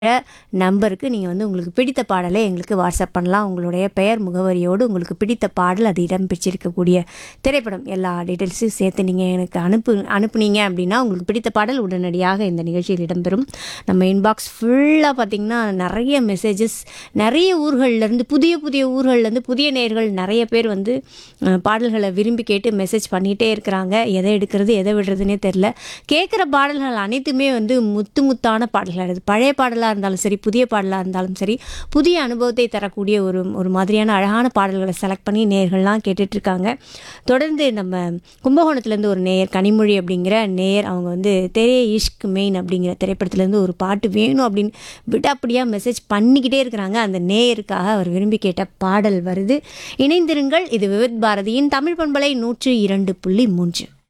நம்பருக்கு நீங்கள் வந்து உங்களுக்கு பிடித்த பாடலை எங்களுக்கு வாட்ஸ்அப் பண்ணலாம் உங்களுடைய பெயர் முகவரியோடு உங்களுக்கு பிடித்த பாடல் அது இடம் பெற்றிருக்கக்கூடிய திரைப்படம் எல்லா டீட்டெயில்ஸையும் சேர்த்து நீங்கள் எனக்கு அனுப்பு அனுப்புனீங்க அப்படின்னா உங்களுக்கு பிடித்த பாடல் உடனடியாக இந்த நிகழ்ச்சியில் இடம்பெறும் நம்ம இன்பாக்ஸ் ஃபுல்லாக பார்த்திங்கன்னா நிறைய மெசேஜஸ் நிறைய ஊர்கள்லேருந்து புதிய புதிய ஊர்கள்லேருந்து புதிய நேயர்கள் நிறைய பேர் வந்து அஹ், பாடல்களை விரும்பி கேட்டு மெசேஜ் பண்ணிகிட்டே இருக்கிறாங்க எதை எடுக்கிறது எதை விடுறதுனே தெரில கேட்குற பாடல்கள் அனைத்துமே வந்து முத்து முத்தான பாடல்கள் அது பழைய பாடலாக இருந்தாலும் சரி புதிய பாடலாக இருந்தாலும் சரி புதிய அனுபவத்தை தரக்கூடிய ஒரு ஒரு மாதிரியான அழகான பாடல்களை செலக்ட் பண்ணி நேயர்கள்லாம் கேட்டுட்டு இருக்காங்க தொடர்ந்து நம்ம கும்பகோணத்துலேருந்து ஒரு நேயர் கனிமொழி அப்படிங்கிற நேயர் அவங்க வந்து தெரே இஷ்க் மெயின் அப்படிங்கிற திரைப்படத்துலேருந்து ஒரு பாட்டு வேணும் அப்படின்னு விடாப்படியாக மெசேஜ் பண்ணிக்கிட்டே இருக்கிறாங்க அந்த நேயருக்காக அவர் விரும்பி கேட்ட பாடல் வருது இணைந்திருங்கள் இது விவித் பாரதியின் தமிழ் பண்பலை நூற்று இரண்டு புள்ளி மூன்று